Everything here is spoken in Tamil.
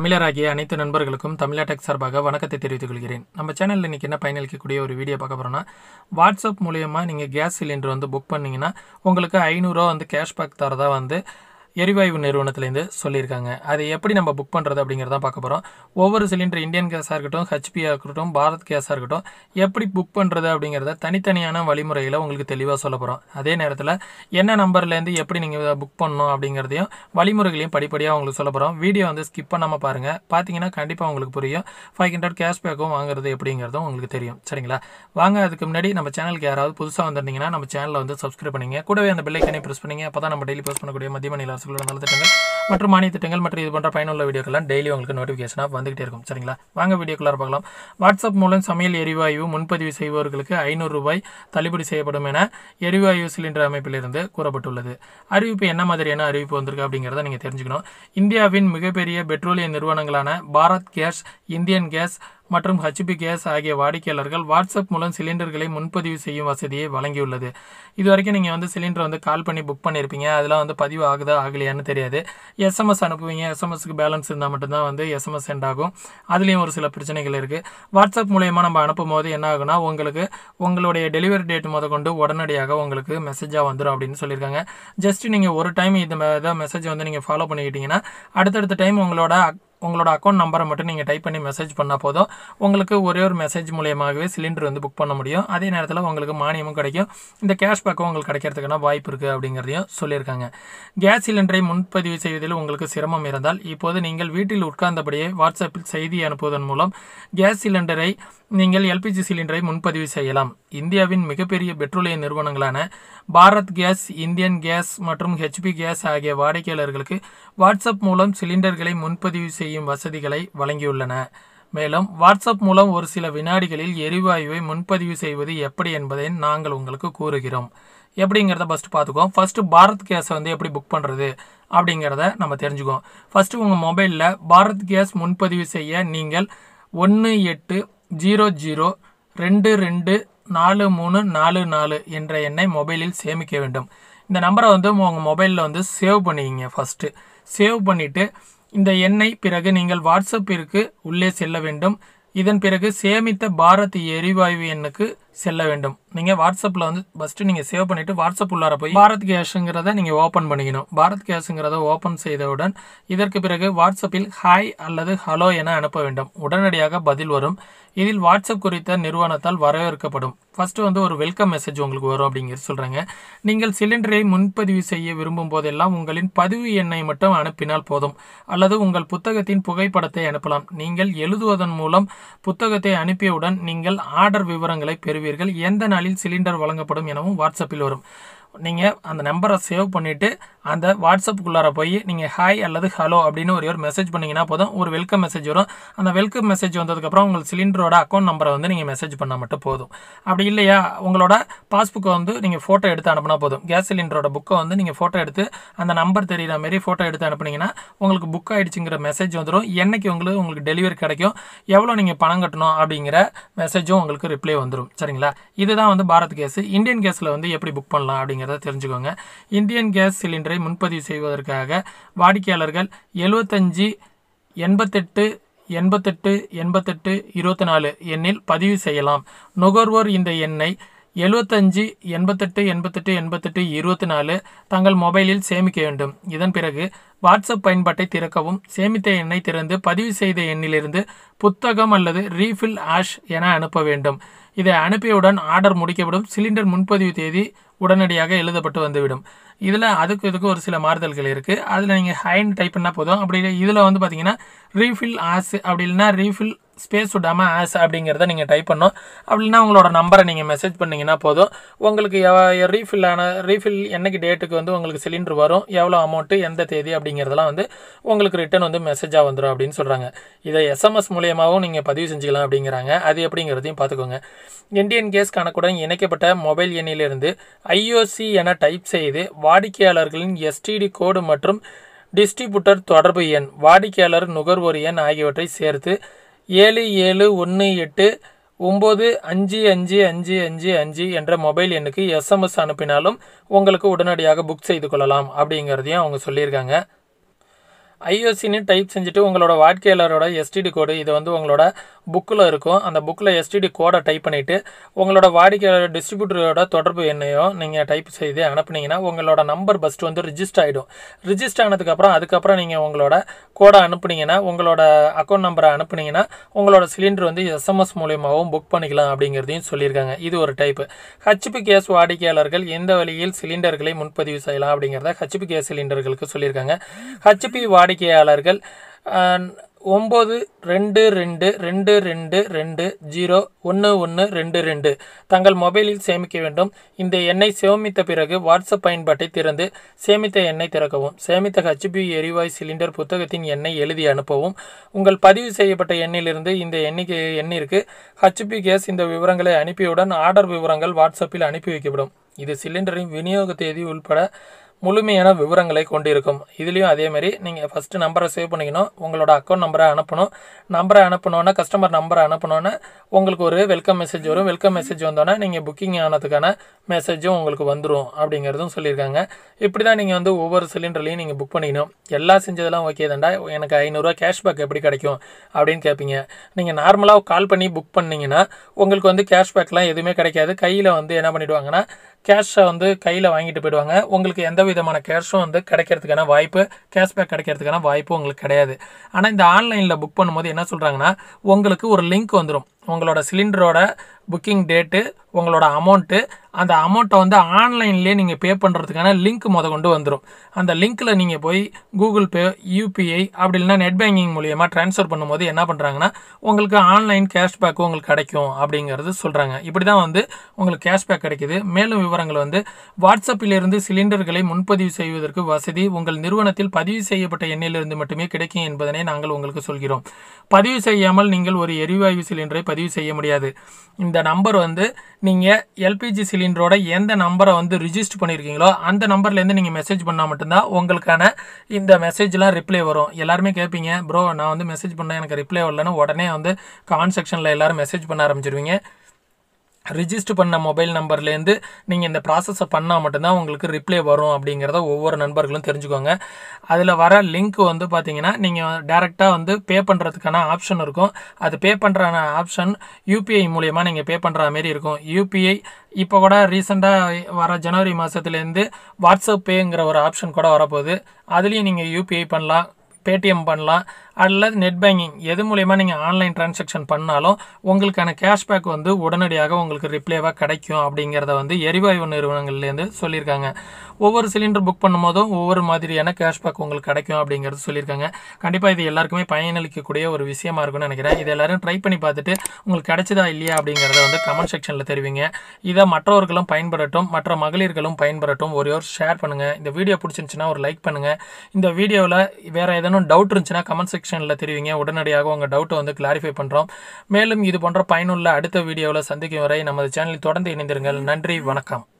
தமிழராகிய அனைத்து நண்பர்களுக்கும் தமிழா டெக் சார்பாக வணக்கத்தை தெரிவித்துக் கொள்கிறேன் நம்ம சேனலில் இன்றைக்கி என்ன பயனளிக்கக்கூடிய ஒரு வீடியோ பார்க்க போகிறோம்னா வாட்ஸ்அப் மூலயமா நீங்கள் கேஸ் சிலிண்டர் வந்து புக் பண்ணீங்கன்னா உங்களுக்கு ஐநூறுரூவா வந்து கேஷ்பேக் தரதா வந்து எரிவாயு நிறுவனத்துலேருந்து சொல்லியிருக்காங்க அதை எப்படி நம்ம புக் பண்ணுறது அப்படிங்கிறத பார்க்க போகிறோம் ஒவ்வொரு சிலிண்டர் இந்தியன் கேஸாக இருக்கட்டும் ஹெச்பியாக இருக்கட்டும் பாரத் கேஸாக இருக்கட்டும் எப்படி புக் பண்ணுறது அப்படிங்கிறத தனித்தனியான வழிமுறையில் உங்களுக்கு தெளிவாக சொல்ல போகிறோம் அதே நேரத்தில் என்ன நம்பர்லேருந்து எப்படி நீங்கள் புக் பண்ணணும் அப்படிங்கிறதையும் வழிமுறைகளையும் படிப்படியாக உங்களுக்கு சொல்ல போகிறோம் வீடியோ வந்து ஸ்கிப் பண்ணாமல் பாருங்கள் பார்த்தீங்கன்னா கண்டிப்பாக உங்களுக்கு புரியும் ஃபைவ் ஹண்ட்ரட் கேஷ்பேக்கும் வாங்குறது எப்படிங்கிறதும் உங்களுக்கு தெரியும் சரிங்களா வாங்க அதுக்கு முன்னாடி நம்ம சேனலுக்கு யாராவது புதுசாக வந்திருந்தீங்கன்னா நம்ம சேனலை வந்து சப்ஸ்கிரைப் பண்ணிங்க கூடவே அந்த பெல்லைக்கனை ப்ரெஸ் பண்ணிங்க அப்போ தான் நம்ம டெய்லி போஸ்ட் பண்ணக்கூடிய மத்திய மாநில அரசுகளோட நல திட்டங்கள் மற்றும் மானிய திட்டங்கள் மற்றும் இது போன்ற பயனுள்ள வீடியோக்கெல்லாம் டெய்லி உங்களுக்கு நோட்டிஃபிகேஷனாக வந்துகிட்டே இருக்கும் சரிங்களா வாங்க வீடியோக்குள்ளார பார்க்கலாம் வாட்ஸ்அப் மூலம் சமையல் எரிவாயு முன்பதிவு செய்பவர்களுக்கு ஐநூறு ரூபாய் தள்ளுபடி செய்யப்படும் என எரிவாயு சிலிண்டர் அமைப்பிலிருந்து கூறப்பட்டுள்ளது அறிவிப்பு என்ன மாதிரியான அறிவிப்பு வந்திருக்கு அப்படிங்கிறத நீங்கள் தெரிஞ்சுக்கணும் இந்தியாவின் மிகப்பெரிய பெட்ரோலிய நிறுவனங்களான பாரத் கேஸ் இந்தியன் கேஸ் மற்றும் ஹெச்பி கேஸ் ஆகிய வாடிக்கையாளர்கள் வாட்ஸ்அப் மூலம் சிலிண்டர்களை முன்பதிவு செய்யும் வசதியை வழங்கியுள்ளது இது வரைக்கும் நீங்கள் வந்து சிலிண்டர் வந்து கால் பண்ணி புக் பண்ணியிருப்பீங்க அதெல்லாம் வந்து பதிவு ஆகுதா ஆகலையான்னு தெரியாது எஸ்எம்எஸ் அனுப்புவீங்க எஸ்எம்எஸ்க்கு பேலன்ஸ் இருந்தால் மட்டும்தான் வந்து எஸ்எம்எஸ் சென்ட் ஆகும் அதுலேயும் ஒரு சில பிரச்சனைகள் இருக்குது வாட்ஸ்அப் மூலயமா நம்ம அனுப்பும் போது என்ன ஆகுனா உங்களுக்கு உங்களுடைய டெலிவரி டேட் முத கொண்டு உடனடியாக உங்களுக்கு மெசேஜாக வந்துடும் அப்படின்னு சொல்லியிருக்காங்க ஜஸ்ட் நீங்கள் ஒரு டைம் இந்த மெசேஜ் வந்து நீங்கள் ஃபாலோ பண்ணிக்கிட்டீங்கன்னா அடுத்தடுத்த டைம் உங்களோட உங்களோட அக்கௌண்ட் நம்பரை மட்டும் நீங்கள் டைப் பண்ணி மெசேஜ் பண்ணால் போதும் உங்களுக்கு ஒரே ஒரு மெசேஜ் மூலியமாகவே சிலிண்டர் வந்து புக் பண்ண முடியும் அதே நேரத்தில் உங்களுக்கு மானியமும் கிடைக்கும் இந்த கேஷ்பேக்கும் உங்களுக்கு கிடைக்கிறதுக்கான வாய்ப்பு இருக்குது அப்படிங்கிறதையும் சொல்லியிருக்காங்க கேஸ் சிலிண்டரை முன்பதிவு செய்வதில் உங்களுக்கு சிரமம் இருந்தால் இப்போது நீங்கள் வீட்டில் உட்கார்ந்தபடியே வாட்ஸ்அப்பில் செய்தி அனுப்புவதன் மூலம் கேஸ் சிலிண்டரை நீங்கள் எல்பிஜி சிலிண்டரை முன்பதிவு செய்யலாம் இந்தியாவின் மிகப்பெரிய பெட்ரோலிய நிறுவனங்களான பாரத் கேஸ் இந்தியன் கேஸ் மற்றும் ஹெச்பி கேஸ் ஆகிய வாடிக்கையாளர்களுக்கு வாட்ஸ்அப் மூலம் சிலிண்டர்களை முன்பதிவு செய்யும் வசதிகளை வழங்கியுள்ளன மேலும் வாட்ஸ்அப் மூலம் ஒரு சில வினாடிகளில் எரிவாயுவை முன்பதிவு செய்வது எப்படி என்பதை நாங்கள் உங்களுக்கு கூறுகிறோம் எப்படிங்கிறத ஃபஸ்ட்டு பார்த்துக்குவோம் ஃபஸ்ட்டு பாரத் கேஸை வந்து எப்படி புக் பண்ணுறது அப்படிங்கிறத நம்ம தெரிஞ்சுக்குவோம் ஃபஸ்ட்டு உங்கள் மொபைலில் பாரத் கேஸ் முன்பதிவு செய்ய நீங்கள் ஒன்று எட்டு ஜீரோ ஜீரோ ரெண்டு ரெண்டு நாலு மூணு நாலு நாலு என்ற எண்ணை மொபைலில் சேமிக்க வேண்டும் இந்த நம்பரை வந்து உங்கள் மொபைலில் வந்து சேவ் பண்ணிக்கிங்க ஃபஸ்ட்டு சேவ் பண்ணிவிட்டு இந்த எண்ணை பிறகு நீங்கள் வாட்ஸ்அப்பிற்கு உள்ளே செல்ல வேண்டும் இதன் பிறகு சேமித்த பாரத் எரிவாயு எண்ணுக்கு செல்ல வேண்டும் நீங்கள் வாட்ஸ்அப்பில் வந்து ஃபஸ்ட்டு நீங்கள் சேவ் பண்ணிவிட்டு வாட்ஸ்அப் உள்ளார போய் பாரத் கேஷுங்கிறத நீங்கள் ஓப்பன் பண்ணிக்கணும் பாரத் கேஷுங்கிறத ஓப்பன் செய்தவுடன் இதற்கு பிறகு வாட்ஸ்அப்பில் ஹாய் அல்லது ஹலோ என அனுப்ப வேண்டும் உடனடியாக பதில் வரும் இதில் வாட்ஸ்அப் குறித்த நிறுவனத்தால் வரவேற்கப்படும் ஃபஸ்ட்டு வந்து ஒரு வெல்கம் மெசேஜ் உங்களுக்கு வரும் அப்படிங்கிறது சொல்கிறாங்க நீங்கள் சிலிண்டரை முன்பதிவு செய்ய விரும்பும் போதெல்லாம் உங்களின் பதிவு எண்ணை மட்டும் அனுப்பினால் போதும் அல்லது உங்கள் புத்தகத்தின் புகைப்படத்தை அனுப்பலாம் நீங்கள் எழுதுவதன் மூலம் புத்தகத்தை அனுப்பியவுடன் நீங்கள் ஆர்டர் விவரங்களை பெறுவீர்கள் எந்த நாளில் சிலிண்டர் வழங்கப்படும் எனவும் வாட்ஸ்அப்பில் வரும் நீங்கள் அந்த நம்பரை சேவ் பண்ணிவிட்டு அந்த வாட்ஸ்அப்புக்குள்ளார போய் நீங்கள் ஹாய் அல்லது ஹலோ அப்படின்னு ஒரு ஒரு மெசேஜ் பண்ணிங்கன்னா போதும் ஒரு வெல்கம் மெசேஜ் வரும் அந்த வெல்கம் மெசேஜ் வந்ததுக்கப்புறம் உங்கள் சிலிண்டரோட அக்கௌண்ட் நம்பரை வந்து நீங்கள் மெசேஜ் பண்ணால் மட்டும் போதும் அப்படி இல்லையா உங்களோட பாஸ்புக்கை வந்து நீங்கள் ஃபோட்டோ எடுத்து அனுப்புனா போதும் கேஸ் சிலிண்டரோட புக்கை வந்து நீங்கள் ஃபோட்டோ எடுத்து அந்த நம்பர் தெரிகிற மாதிரி ஃபோட்டோ எடுத்து அனுப்புனீங்கன்னா உங்களுக்கு புக் ஆகிடுச்சுங்கிற மெசேஜ் வந்துடும் என்னைக்கு உங்களுக்கு உங்களுக்கு டெலிவரி கிடைக்கும் எவ்வளோ நீங்கள் பணம் கட்டணும் அப்படிங்கிற மெசேஜும் உங்களுக்கு ரிப்ளை வந்துடும் சரிங்களா இதுதான் வந்து பாரத் கேஸ் இந்தியன் கேஸில் வந்து எப்படி புக் பண்ணலாம் அப்படிங்கிற அப்படிங்கிறத தெரிஞ்சுக்கோங்க இந்தியன் கேஸ் சிலிண்டரை முன்பதிவு செய்வதற்காக வாடிக்கையாளர்கள் எழுபத்தஞ்சி எண்பத்தெட்டு எண்பத்தெட்டு எண்பத்தெட்டு இருபத்தி நாலு எண்ணில் பதிவு செய்யலாம் நுகர்வோர் இந்த எண்ணை எழுபத்தஞ்சு எண்பத்தெட்டு எண்பத்தெட்டு எண்பத்தெட்டு இருபத்தி நாலு தங்கள் மொபைலில் சேமிக்க வேண்டும் இதன் பிறகு வாட்ஸ்அப் பயன்பாட்டை திறக்கவும் சேமித்த எண்ணை திறந்து பதிவு செய்த எண்ணிலிருந்து புத்தகம் அல்லது ரீஃபில் ஆஷ் என அனுப்ப வேண்டும் இதை அனுப்பியவுடன் ஆர்டர் முடிக்கப்படும் சிலிண்டர் முன்பதிவு தேதி உடனடியாக எழுதப்பட்டு வந்துவிடும் இதில் அதுக்கு இதுக்கு ஒரு சில மாறுதல்கள் இருக்குது அதில் நீங்கள் ஹைன் டைப் பண்ணால் போதும் அப்படி இதில் வந்து பார்த்தீங்கன்னா ரீஃபில் ஆஸ் அப்படி இல்லைனா ரீஃபில் ஸ்பேஸ் விடாமல் ஆஸ் அப்படிங்கிறத நீங்கள் டைப் பண்ணோம் அப்படின்னா உங்களோட நம்பரை நீங்கள் மெசேஜ் பண்ணிங்கன்னா போதும் உங்களுக்கு ரீஃபில் ஆன ரீஃபில் என்னைக்கு டேட்டுக்கு வந்து உங்களுக்கு சிலிண்டர் வரும் எவ்வளோ அமௌண்ட்டு எந்த தேதி அப்படிங்கிறதெல்லாம் வந்து உங்களுக்கு ரிட்டன் வந்து மெசேஜாக வந்துடும் அப்படின்னு சொல்கிறாங்க இதை எஸ்எம்எஸ் மூலியமாகவும் நீங்கள் பதிவு செஞ்சுக்கலாம் அப்படிங்கிறாங்க அது எப்படிங்கிறதையும் பார்த்துக்கோங்க இந்தியன் கேஸ் கணக்குடன் இணைக்கப்பட்ட மொபைல் எண்ணிலிருந்து ஐஓசி என டைப் செய்து வாடிக்கையாளர்களின் எஸ்டிடி கோடு மற்றும் டிஸ்ட்ரிபியூட்டர் தொடர்பு எண் வாடிக்கையாளர் நுகர்வோர் எண் ஆகியவற்றை சேர்த்து ஏழு ஏழு ஒன்று எட்டு ஒம்பது அஞ்சு அஞ்சு அஞ்சு அஞ்சு அஞ்சு என்ற மொபைல் எண்ணுக்கு எஸ்எம்எஸ் அனுப்பினாலும் உங்களுக்கு உடனடியாக புக் செய்து கொள்ளலாம் அப்படிங்கிறதையும் அவங்க சொல்லியிருக்காங்க ஐஓசின்னு டைப் செஞ்சுட்டு உங்களோட வாடிக்கையாளரோட எஸ்டிடி கோடு இது வந்து உங்களோட புக்கில் இருக்கும் அந்த புக்கில் எஸ்டிடி கோடை டைப் பண்ணிவிட்டு உங்களோட வாடிக்கையாளர் டிஸ்ட்ரிபியூட்டரோட தொடர்பு எண்ணையோ நீங்கள் டைப் செய்து அனுப்புனீங்கன்னா உங்களோட நம்பர் ஃபஸ்ட்டு வந்து ரிஜிஸ்டர் ஆகிடும் ரிஜிஸ்டர் ஆனதுக்கப்புறம் அதுக்கப்புறம் நீங்கள் உங்களோட கோடை அனுப்புனீங்கன்னா உங்களோட அக்கௌண்ட் நம்பரை அனுப்புனீங்கன்னா உங்களோட சிலிண்டர் வந்து எஸ்எம்எஸ் மூலியமாகவும் புக் பண்ணிக்கலாம் அப்படிங்கிறதையும் சொல்லியிருக்காங்க இது ஒரு டைப்பு ஹச்பி கேஸ் வாடிக்கையாளர்கள் எந்த வழியில் சிலிண்டர்களை முன்பதிவு செய்யலாம் அப்படிங்கிறத ஹச்பி கேஸ் சிலிண்டர்களுக்கு சொல்லியிருக்காங்க ஹச்பி வாடிக்கையாளர்கள் ஒம்பது ரெண்டு ரெண்டு ரெண்டு ரெண்டு ரெண்டு ஜீரோ ஒன்று ஒன்று ரெண்டு ரெண்டு தங்கள் மொபைலில் சேமிக்க வேண்டும் இந்த எண்ணை சேமித்த பிறகு வாட்ஸ்அப் பயன்பாட்டை திறந்து சேமித்த எண்ணை திறக்கவும் சேமித்த ஹச்பி எரிவாயு சிலிண்டர் புத்தகத்தின் எண்ணை எழுதி அனுப்பவும் உங்கள் பதிவு செய்யப்பட்ட எண்ணிலிருந்து இந்த எண்ணிக்கை எண்ணிற்கு ஹச்பி கேஸ் இந்த விவரங்களை அனுப்பியவுடன் ஆர்டர் விவரங்கள் வாட்ஸ்அப்பில் அனுப்பி வைக்கப்படும் இது சிலிண்டரின் விநியோக தேதி உள்பட முழுமையான விவரங்களை கொண்டிருக்கும் இதுலேயும் அதே மாதிரி நீங்கள் ஃபஸ்ட்டு நம்பரை சேவ் பண்ணிக்கணும் உங்களோட அக்கௌண்ட் நம்பரை அனுப்பணும் நம்பரை அனுப்பணுன்னா கஸ்டமர் நம்பரை அனுப்பணுன்னா உங்களுக்கு ஒரு வெல்கம் மெசேஜ் வரும் வெல்கம் மெசேஜ் வந்தோன்னே நீங்கள் புக்கிங் ஆனதுக்கான மெசேஜும் உங்களுக்கு வந்துடும் அப்படிங்கிறதும் சொல்லியிருக்காங்க இப்படி தான் நீங்கள் வந்து ஒவ்வொரு சிலிண்டர்லையும் நீங்கள் புக் பண்ணிக்கணும் எல்லாம் செஞ்சதெல்லாம் ஓகே தாண்டா எனக்கு ஐநூறுரூவா கேஷ்பேக் எப்படி கிடைக்கும் அப்படின்னு கேட்பீங்க நீங்கள் நார்மலாக கால் பண்ணி புக் பண்ணிங்கன்னா உங்களுக்கு வந்து கேஷ்பேக்லாம் எதுவுமே கிடைக்காது கையில் வந்து என்ன பண்ணிவிடுவாங்கன்னா கேஷை வந்து கையில் வாங்கிட்டு போயிடுவாங்க உங்களுக்கு எந்த விதமான கேஷும் வந்து கிடைக்கிறதுக்கான வாய்ப்பு கேஷ்பேக் கிடைக்கிறதுக்கான வாய்ப்பு உங்களுக்கு கிடையாது ஆனால் இந்த ஆன்லைனில் புக் பண்ணும்போது என்ன சொல்கிறாங்கன்னா உங்களுக்கு ஒரு லிங்க் வந்துடும் உங்களோட சிலிண்டரோட புக்கிங் டேட்டு உங்களோட அமௌண்ட்டு அந்த அமௌண்ட்டை வந்து ஆன்லைன்லேயே நீங்கள் பே பண்ணுறதுக்கான லிங்க் முத கொண்டு வந்துடும் அந்த லிங்க்கில் நீங்கள் போய் கூகுள் பே யூபிஐ அப்படி இல்லைனா நெட் பேங்கிங் மூலியமாக ட்ரான்ஸ்ஃபர் பண்ணும்போது என்ன பண்ணுறாங்கன்னா உங்களுக்கு ஆன்லைன் கேஷ்பேக் உங்களுக்கு கிடைக்கும் அப்படிங்கிறது சொல்கிறாங்க இப்படி தான் வந்து உங்களுக்கு கேஷ்பேக் கிடைக்குது மேலும் விவரங்கள் வந்து வாட்ஸ்அப்பிலிருந்து சிலிண்டர்களை முன்பதிவு செய்வதற்கு வசதி உங்கள் நிறுவனத்தில் பதிவு செய்யப்பட்ட எண்ணிலிருந்து மட்டுமே கிடைக்கும் என்பதனை நாங்கள் உங்களுக்கு சொல்கிறோம் பதிவு செய்யாமல் நீங்கள் ஒரு எரிவாயு சிலிண்டரை பதிவு செய்ய முடியாது இந்த நம்பர் வந்து நீங்கள் எல்பிஜி சிலிண்டரோட எந்த நம்பரை வந்து ரிஜிஸ்டர் பண்ணியிருக்கீங்களோ அந்த நம்பர்லேருந்து நீங்கள் மெசேஜ் பண்ணால் மட்டும்தான் உங்களுக்கான இந்த மெசேஜ்லாம் ரிப்ளை வரும் எல்லாருமே கேட்பீங்க ப்ரோ நான் வந்து மெசேஜ் பண்ணேன் எனக்கு ரிப்ளை வரலன்னு உடனே வந்து காமெண்ட் செக்ஷனில் எல்லோரும் மெசேஜ் பண்ண ஆரம்பிச்சிருவீங்க ரிஜிஸ்டர் பண்ண மொபைல் நம்பர்லேருந்து நீங்கள் இந்த ப்ராசஸை பண்ணால் மட்டும்தான் உங்களுக்கு ரிப்ளை வரும் அப்படிங்கிறத ஒவ்வொரு நண்பர்களும் தெரிஞ்சுக்கோங்க அதில் வர லிங்க் வந்து பார்த்தீங்கன்னா நீங்கள் டேரெக்டாக வந்து பே பண்ணுறதுக்கான ஆப்ஷன் இருக்கும் அது பே பண்ணுற ஆப்ஷன் யூபிஐ மூலியமாக நீங்கள் பே பண்ணுற மாரி இருக்கும் யூபிஐ இப்போ கூட ரீசெண்டாக வர ஜனவரி மாதத்துலேருந்து வாட்ஸ்அப் பேங்கிற ஒரு ஆப்ஷன் கூட வரப்போகுது அதுலேயும் நீங்கள் யூபிஐ பண்ணலாம் பேடிஎம் பண்ணலாம் அல்லது நெட் பேங்கிங் எது மூலயமா நீங்கள் ஆன்லைன் டிரான்சாக்ஷன் பண்ணாலும் உங்களுக்கான கேஷ்பேக் வந்து உடனடியாக உங்களுக்கு ரிப்ளேவாக கிடைக்கும் அப்படிங்கிறத வந்து எரிவாயு நிறுவனங்கள்லேருந்து சொல்லியிருக்காங்க ஒவ்வொரு சிலிண்டர் புக் பண்ணும்போதும் ஒவ்வொரு மாதிரியான கேஷ்பேக் உங்களுக்கு கிடைக்கும் அப்படிங்கிறது சொல்லியிருக்காங்க கண்டிப்பாக இது எல்லாருக்குமே பயனளிக்கக்கூடிய ஒரு விஷயமா இருக்கும்னு நினைக்கிறேன் இது எல்லாரும் ட்ரை பண்ணி பார்த்துட்டு உங்களுக்கு கிடைச்சதா இல்லையா அப்படிங்கிறத வந்து கமெண்ட் செக்ஷனில் தெரிவிங்க இதை மற்றவர்களும் பயன்படட்டும் மற்ற மகளிர்களும் பயன்படட்டும் ஒரே ஒரு ஷேர் பண்ணுங்கள் இந்த வீடியோ பிடிச்சிருந்துச்சுன்னா ஒரு லைக் பண்ணுங்கள் இந்த வீடியோவில் வேறு ஏதேனும் டவுட் இருந்துச்சுன்னா கமெண்ட் செக்ஷனில் தெரிவிங்க உடனடியாக உங்கள் டவுட்டை வந்து கிளாரிஃபை பண்ணுறோம் மேலும் இது போன்ற பயனுள்ள அடுத்த வீடியோவில் சந்திக்கும் வரை நமது சேனலில் தொடர்ந்து இணைந்திருங்கள் நன்றி வணக்கம்